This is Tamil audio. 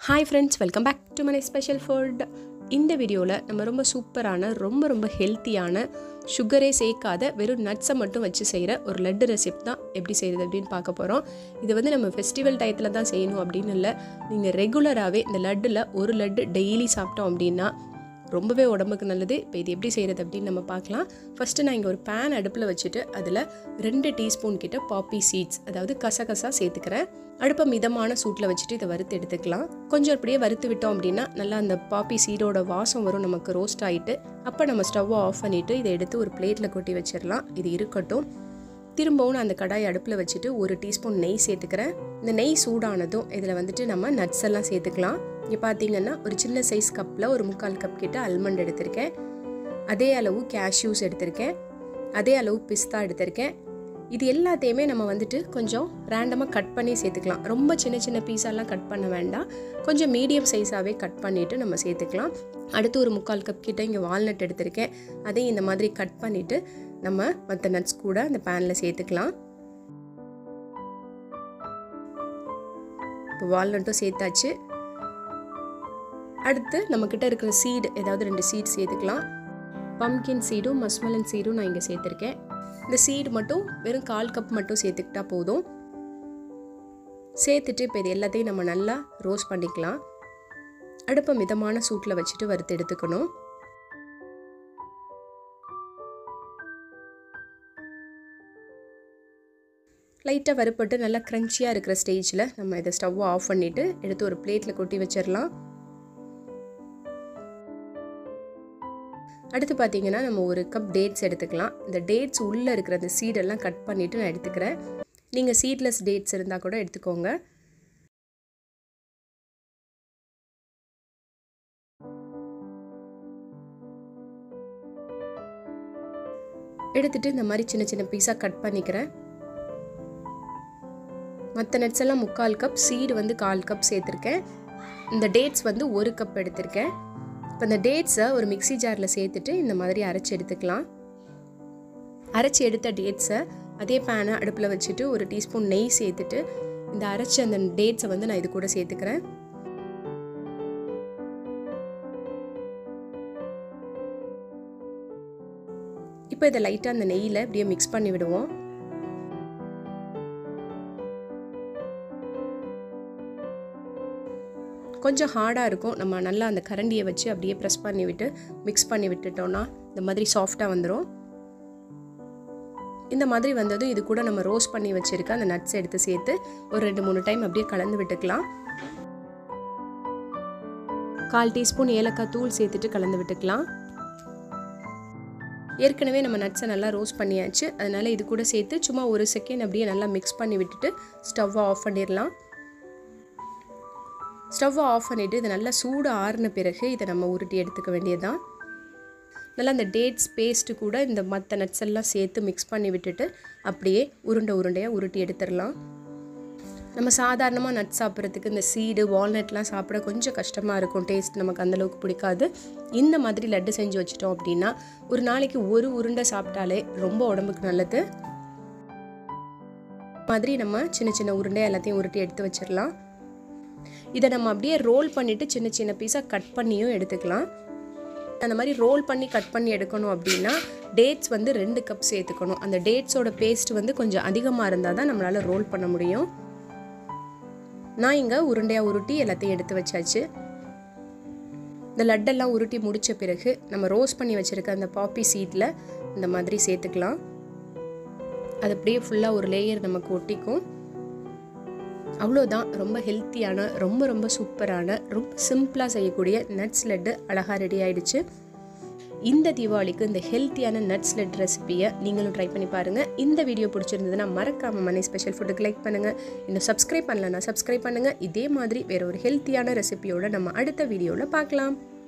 hi friends welcome back to my special food இந்த வீடியோவில் நம்ம ரொம்ப சூப்பரான ரொம்ப ரொம்ப ஹெல்த்தியான சுகரே சேர்க்காத வெறும் நட்ஸை மட்டும் வச்சு செய்கிற ஒரு லட்டு ரெசிப் தான் எப்படி செய்கிறது அப்படின்னு பார்க்க போகிறோம் இது வந்து நம்ம ஃபெஸ்டிவல் டயத்தில் தான் செய்யணும் அப்படின்னு இல்லை நீங்கள் ரெகுலராகவே இந்த லட்டில் ஒரு லட்டு டெய்லி சாப்பிட்டோம் அப்படின்னா ரொம்பவே உடம்புக்கு நல்லது இப்போ இது எப்படி செய்கிறது அப்படின்னு நம்ம பார்க்கலாம் ஃபஸ்ட்டு நான் இங்கே ஒரு பேன் அடுப்பில் வச்சுட்டு அதில் ரெண்டு டீஸ்பூன் கிட்ட பாப்பி சீட்ஸ் அதாவது கசகசா சேர்த்துக்கிறேன் அடுப்பை மிதமான சூட்டில் வச்சுட்டு இதை வறுத்து எடுத்துக்கலாம் கொஞ்சம் அப்படியே வறுத்து விட்டோம் அப்படின்னா நல்லா அந்த பாப்பி சீடோட வாசம் வரும் நமக்கு ரோஸ்ட் ஆகிட்டு அப்போ நம்ம ஸ்டவ்வை ஆஃப் பண்ணிவிட்டு இதை எடுத்து ஒரு பிளேட்டில் கொட்டி வச்சிடலாம் இது இருக்கட்டும் திரும்பவும் நான் அந்த கடாய் அடுப்பில் வச்சுட்டு ஒரு டீஸ்பூன் நெய் சேர்த்துக்கிறேன் இந்த நெய் சூடானதும் இதில் வந்துட்டு நம்ம நட்ஸ் எல்லாம் சேர்த்துக்கலாம் இங்கே பார்த்தீங்கன்னா ஒரு சின்ன சைஸ் கப்பில் ஒரு முக்கால் கப் கிட்ட அல்மண்ட் எடுத்திருக்கேன் அதே அளவு கேஷ்யூஸ் எடுத்திருக்கேன் அதே அளவு பிஸ்தா எடுத்திருக்கேன் இது எல்லாத்தையுமே நம்ம வந்துட்டு கொஞ்சம் ரேண்டமாக கட் பண்ணி சேர்த்துக்கலாம் ரொம்ப சின்ன சின்ன பீஸாலாம் கட் பண்ண வேண்டாம் கொஞ்சம் மீடியம் சைஸாகவே கட் பண்ணிவிட்டு நம்ம சேர்த்துக்கலாம் அடுத்து ஒரு முக்கால் கப் கிட்ட இங்கே வால்நட் எடுத்திருக்கேன் அதையும் இந்த மாதிரி கட் பண்ணிவிட்டு நம்ம மற்ற நட்ஸ் கூட அந்த பேனில் சேர்த்துக்கலாம் இப்போ வால்நட்டும் சேர்த்தாச்சு அடுத்து நம்மக்கிட்ட இருக்கிற சீடு ஏதாவது ரெண்டு சீட் சேர்த்துக்கலாம் பம்கின் சீடும் மஸ்மலன் சீடும் நான் இங்கே சேர்த்துருக்கேன் இந்த சீடு மட்டும் வெறும் கால் கப் மட்டும் சேர்த்துக்கிட்டா போதும் சேர்த்துட்டு இப்போ இது எல்லாத்தையும் நம்ம நல்லா ரோஸ்ட் பண்ணிக்கலாம் அடுப்பை மிதமான சூட்டில் வச்சுட்டு வறுத்து எடுத்துக்கணும் லைட்டாக வறுப்பட்டு நல்லா க்ரன்ச்சியாக இருக்கிற ஸ்டேஜில் நம்ம இதை ஸ்டவ்வை ஆஃப் பண்ணிவிட்டு எடுத்து ஒரு பிளேட்டில் கொட்டி வச்சிடலாம் அடுத்து பார்த்தீங்கன்னா நம்ம ஒரு கப் டேட்ஸ் எடுத்துக்கலாம் இந்த டேட்ஸ் உள்ளே இருக்கிற அந்த சீடெல்லாம் கட் பண்ணிவிட்டு நான் எடுத்துக்கிறேன் நீங்கள் சீட்லெஸ் டேட்ஸ் இருந்தால் கூட எடுத்துக்கோங்க எடுத்துட்டு இந்த மாதிரி சின்ன சின்ன பீஸாக கட் பண்ணிக்கிறேன் மற்ற நட்ஸ் எல்லாம் முக்கால் கப் சீடு வந்து கால் கப் சேர்த்துருக்கேன் இந்த டேட்ஸ் வந்து ஒரு கப் எடுத்திருக்கேன் இப்போ இந்த டேட்ஸை ஒரு மிக்சி ஜாரில் சேர்த்துட்டு இந்த மாதிரி அரைச்சி எடுத்துக்கலாம் அரைச்சி எடுத்த டேட்ஸை அதே பேனை அடுப்பில் வச்சுட்டு ஒரு டீஸ்பூன் நெய் சேர்த்துட்டு இந்த அரைச்ச அந்த டேட்ஸை வந்து நான் இது கூட சேர்த்துக்கிறேன் இப்போ இதை லைட்டாக அந்த நெய்யில் இப்படியே மிக்ஸ் பண்ணி விடுவோம் கொஞ்சம் ஹார்டாக இருக்கும் நம்ம நல்லா அந்த கரண்டியை வச்சு அப்படியே ப்ரெஸ் பண்ணி விட்டு மிக்ஸ் பண்ணி விட்டுட்டோம்னா இந்த மாதிரி சாஃப்டாக வந்துடும் இந்த மாதிரி வந்ததும் இது கூட நம்ம ரோஸ்ட் பண்ணி வச்சுருக்க அந்த நட்ஸ் எடுத்து சேர்த்து ஒரு ரெண்டு மூணு டைம் அப்படியே கலந்து விட்டுக்கலாம் கால் டீஸ்பூன் ஏலக்காய் தூள் சேர்த்துட்டு கலந்து விட்டுக்கலாம் ஏற்கனவே நம்ம நட்ஸை நல்லா ரோஸ்ட் பண்ணியாச்சு அதனால் இது கூட சேர்த்து சும்மா ஒரு செகண்ட் அப்படியே நல்லா மிக்ஸ் பண்ணி விட்டுட்டு ஸ்டவ்வை ஆஃப் பண்ணிடலாம் ஸ்டவ்வை ஆஃப் பண்ணிவிட்டு இதை நல்லா சூடு ஆறின பிறகு இதை நம்ம உருட்டி எடுத்துக்க வேண்டியதுதான் நல்லா அந்த டேட்ஸ் பேஸ்ட்டு கூட இந்த மற்ற நட்ஸ் எல்லாம் சேர்த்து மிக்ஸ் பண்ணி விட்டுட்டு அப்படியே உருண்டை உருண்டையாக உருட்டி எடுத்துடலாம் நம்ம சாதாரணமாக நட் சாப்பிட்றதுக்கு இந்த சீடு வால்நட்லாம் சாப்பிட கொஞ்சம் கஷ்டமாக இருக்கும் டேஸ்ட் நமக்கு அந்தளவுக்கு பிடிக்காது இந்த மாதிரி லட்டு செஞ்சு வச்சிட்டோம் அப்படின்னா ஒரு நாளைக்கு ஒரு உருண்டை சாப்பிட்டாலே ரொம்ப உடம்புக்கு நல்லது மாதிரி நம்ம சின்ன சின்ன உருண்டை எல்லாத்தையும் உருட்டி எடுத்து வச்சிடலாம் இதை நம்ம அப்படியே ரோல் பண்ணிவிட்டு சின்ன சின்ன பீஸாக கட் பண்ணியும் எடுத்துக்கலாம் அந்த மாதிரி ரோல் பண்ணி கட் பண்ணி எடுக்கணும் அப்படின்னா டேட்ஸ் வந்து ரெண்டு கப் சேர்த்துக்கணும் அந்த டேட்ஸோட பேஸ்ட் வந்து கொஞ்சம் அதிகமாக இருந்தால் தான் நம்மளால் ரோல் பண்ண முடியும் நான் இங்கே உருண்டையாக உருட்டி எல்லாத்தையும் எடுத்து வச்சாச்சு இந்த லட்டெல்லாம் உருட்டி முடித்த பிறகு நம்ம ரோஸ்ட் பண்ணி வச்சுருக்க அந்த பாப்பி சீட்டில் இந்த மாதிரி சேர்த்துக்கலாம் அது அப்படியே ஃபுல்லாக ஒரு லேயர் நமக்கு ஒட்டிக்கும் அவ்வளோதான் ரொம்ப ஹெல்த்தியான ரொம்ப ரொம்ப சூப்பரான ரொம்ப சிம்பிளாக செய்யக்கூடிய நட்ஸ் லட்டு அழகாக ரெடி ஆயிடுச்சு இந்த தீபாவளிக்கு இந்த ஹெல்த்தியான நட்ஸ் லட் ரெசிபியை நீங்களும் ட்ரை பண்ணி பாருங்கள் இந்த வீடியோ பிடிச்சிருந்ததுன்னா மறக்காம மனை ஸ்பெஷல் ஃபுட்டுக்கு லைக் பண்ணுங்கள் இன்னும் சப்ஸ்கிரைப் பண்ணலன்னா சப்ஸ்கிரைப் பண்ணுங்கள் இதே மாதிரி வேற ஒரு ஹெல்த்தியான ரெசிபியோட நம்ம அடுத்த வீடியோவில் பார்க்கலாம்